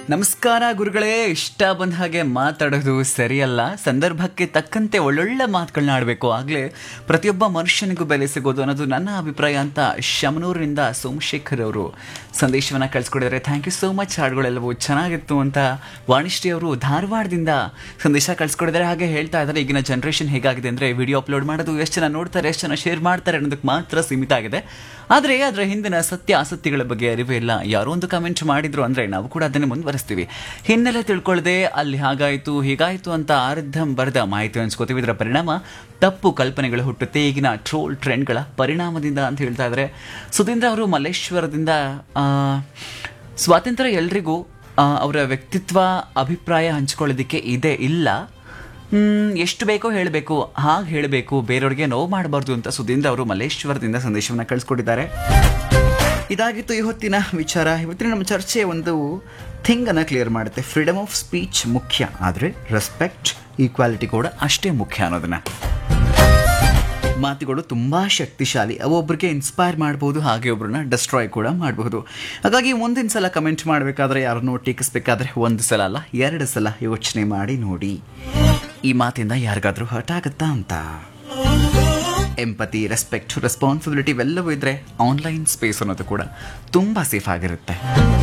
ನಮಸ್ಕಾರ ಗುರುಗಳೇ ಇಷ್ಟ ಬಂದ ಹಾಗೆ ಮಾತಾಡೋದು ಸರಿಯಲ್ಲ ಸಂದರ್ಭಕ್ಕೆ ತಕ್ಕಂತೆ ಒಳ್ಳೊಳ್ಳೆ ಮಾತುಗಳನ್ನ ಆಡಬೇಕು ಆಗಲೇ ಪ್ರತಿಯೊಬ್ಬ ಮನುಷ್ಯನಿಗೂ ಬೆಲೆ ಸಿಗೋದು ಅನ್ನೋದು ನನ್ನ ಅಭಿಪ್ರಾಯ ಅಂತ ಶಮನೂರಿನಿಂದ ಸೋಮಶೇಖರ್ ಅವರು ಸಂದೇಶವನ್ನು ಕಳಿಸ್ಕೊಡಿದ್ದಾರೆ ಥ್ಯಾಂಕ್ ಯು ಸೋ ಮಚ್ ಹಾಡುಗಳೆಲ್ಲವೂ ಚೆನ್ನಾಗಿತ್ತು ಅಂತ ವಾಣಿಶ್ರೀ ಅವರು ಧಾರವಾಡದಿಂದ ಸಂದೇಶ ಕಳಿಸ್ಕೊಡಿದ್ದಾರೆ ಹಾಗೆ ಹೇಳ್ತಾ ಇದ್ದಾರೆ ಈಗಿನ ಜನ್ರೇಷನ್ ಹೇಗಾಗಿದೆ ಅಂದರೆ ವಿಡಿಯೋ ಅಪ್ಲೋಡ್ ಮಾಡೋದು ಎಷ್ಟು ಜನ ನೋಡ್ತಾರೆ ಎಷ್ಟು ಜನ ಶೇರ್ ಮಾಡ್ತಾರೆ ಅನ್ನೋದಕ್ಕೆ ಮಾತ್ರ ಸೀಮಿತ ಆಗಿದೆ ಆದರೆ ಅದರ ಹಿಂದಿನ ಸತ್ಯ ಆಸಕ್ತಿಗಳ ಬಗ್ಗೆ ಅರಿವೇ ಇಲ್ಲ ಯಾರೋ ಒಂದು ಕಮೆಂಟ್ ಮಾಡಿದ್ರು ಅಂದರೆ ನಾವು ಕೂಡ ಅದನ್ನೇ ಮುಂದುವರಿಸ್ತೀವಿ ಹಿನ್ನೆಲೆ ತಿಳ್ಕೊಳ್ಳದೆ ಅಲ್ಲಿ ಹಾಗಾಯಿತು ಹೀಗಾಯಿತು ಅಂತ ಅರ್ಧಂ ಬರ್ಧ ಮಾಹಿತಿ ಹಂಚ್ಕೋತೀವಿ ಇದರ ಪರಿಣಾಮ ತಪ್ಪು ಕಲ್ಪನೆಗಳು ಹುಟ್ಟುತ್ತೆ ಈಗಿನ ಟ್ರೋಲ್ ಟ್ರೆಂಡ್ಗಳ ಪರಿಣಾಮದಿಂದ ಅಂತ ಹೇಳ್ತಾ ಇದ್ದಾರೆ ಸುಧೀಂದ್ರ ಅವರು ಮಲ್ಲೇಶ್ವರದಿಂದ ಆ, ಸ್ವಾತಂತ್ರ್ಯ ಎಲ್ರಿಗೂ ಆ, ಅವರ ವ್ಯಕ್ತಿತ್ವ ಅಭಿಪ್ರಾಯ ಹಂಚ್ಕೊಳ್ಳೋದಕ್ಕೆ ಇದೆ ಇಲ್ಲ ಹ್ಮ್, ಎಷ್ಟು ಬೇಕೋ ಹೇಳಬೇಕು ಹಾಗೆ ಹೇಳಬೇಕು ಬೇರೆಯವ್ರಿಗೆ ನೋವು ಮಾಡಬಾರ್ದು ಅಂತ ಸುಧೀಂದ್ರ ಅವರು ಮಲ್ಲೇಶ್ವರದಿಂದ ಸಂದೇಶವನ್ನು ಕಳಿಸ್ಕೊಟ್ಟಿದ್ದಾರೆ ಇದಾಗಿತ್ತು ಇವತ್ತಿನ ವಿಚಾರ ಇವತ್ತಿನ ನಮ್ಮ ಚರ್ಚೆ ಒಂದು ಥಿಂಗ್ ಅನ್ನ ಕ್ಲಿಯರ್ ಮಾಡುತ್ತೆ ಫ್ರೀಡಮ್ ಆಫ್ ಸ್ಪೀಚ್ ಮುಖ್ಯ ಆದರೆ ರೆಸ್ಪೆಕ್ಟ್ ಈಕ್ವಾಲಿಟಿ ಕೂಡ ಅಷ್ಟೇ ಮುಖ್ಯ ಅನ್ನೋದನ್ನ ಮಾತುಗಳು ತುಂಬ ಶಕ್ತಿಶಾಲಿ ಅವು ಒಬ್ರಿಗೆ ಇನ್ಸ್ಪೈರ್ ಮಾಡ್ಬೋದು ಹಾಗೆ ಒಬ್ರನ್ನ ಡಿಸ್ಟ್ರಾಯ್ ಕೂಡ ಮಾಡಬಹುದು ಹಾಗಾಗಿ ಮುಂದಿನ ಸಲ ಕಮೆಂಟ್ ಮಾಡಬೇಕಾದ್ರೆ ಯಾರನ್ನೋ ಟೀಕಿಸ್ಬೇಕಾದ್ರೆ ಒಂದು ಸಲ ಅಲ್ಲ ಎರಡು ಸಲ ಯೋಚನೆ ಮಾಡಿ ನೋಡಿ ಈ ಮಾತಿಂದ ಯಾರಿಗಾದ್ರೂ ಹರ್ಟ್ ಆಗುತ್ತಾ ಅಂತ ಎಂಪತಿ ರೆಸ್ಪೆಕ್ಟ್ ರೆಸ್ಪಾನ್ಸಿಬಿಲಿಟಿ ಇವೆಲ್ಲವೂ ಇದ್ರೆ ಆನ್ಲೈನ್ ಸ್ಪೇಸ್ ಅನ್ನೋದು ಕೂಡ ತುಂಬ ಸೇಫ್ ಆಗಿರುತ್ತೆ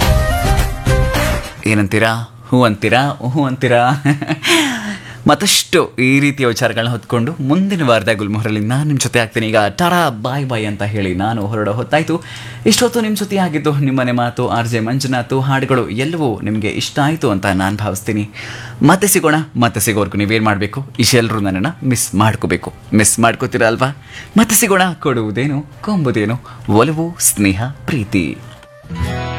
ಏನಂತೀರಾ ಹೂ ಅಂತೀರಾ ಹೂ ಅಂತೀರಾ ಮತ್ತಷ್ಟು ಈ ರೀತಿಯ ವಿಚಾರಗಳನ್ನ ಹೊತ್ಕೊಂಡು ಮುಂದಿನ ವಾರದ ಗುಲ್ಮೋಹರಲ್ಲಿ ನಾನು ನಿಮ್ಮ ಜೊತೆ ಆಗ್ತೀನಿ ಈಗ ಟಾರಾ ಬಾಯ್ ಬಾಯ್ ಅಂತ ಹೇಳಿ ನಾನು ಹೊರಡೋ ಹೊತ್ತಾಯಿತು ಇಷ್ಟೊತ್ತು ನಿಮ್ಮ ಜೊತೆ ಆಗಿದ್ದು ನಿಮ್ಮನೆ ಮಾತು ಆರ್ ಜೆ ಮಂಜುನಾಥು ಹಾಡುಗಳು ಎಲ್ಲವೂ ನಿಮಗೆ ಇಷ್ಟ ಆಯಿತು ಅಂತ ನಾನು ಭಾವಿಸ್ತೀನಿ ಮತ್ತೆ ಸಿಗೋಣ ಮತ್ತೆ ಸಿಗೋರ್ಗು ನೀವೇನು ಮಾಡಬೇಕು ಇಷ್ಟೆಲ್ಲರೂ ನನ್ನನ್ನು ಮಿಸ್ ಮಾಡ್ಕೋಬೇಕು ಮಿಸ್ ಮಾಡ್ಕೋತೀರ ಅಲ್ವಾ ಮತ್ತೆ ಸಿಗೋಣ ಕೊಡುವುದೇನು ಕೊಂಬುದೇನು ಒಲವು ಸ್ನೇಹ ಪ್ರೀತಿ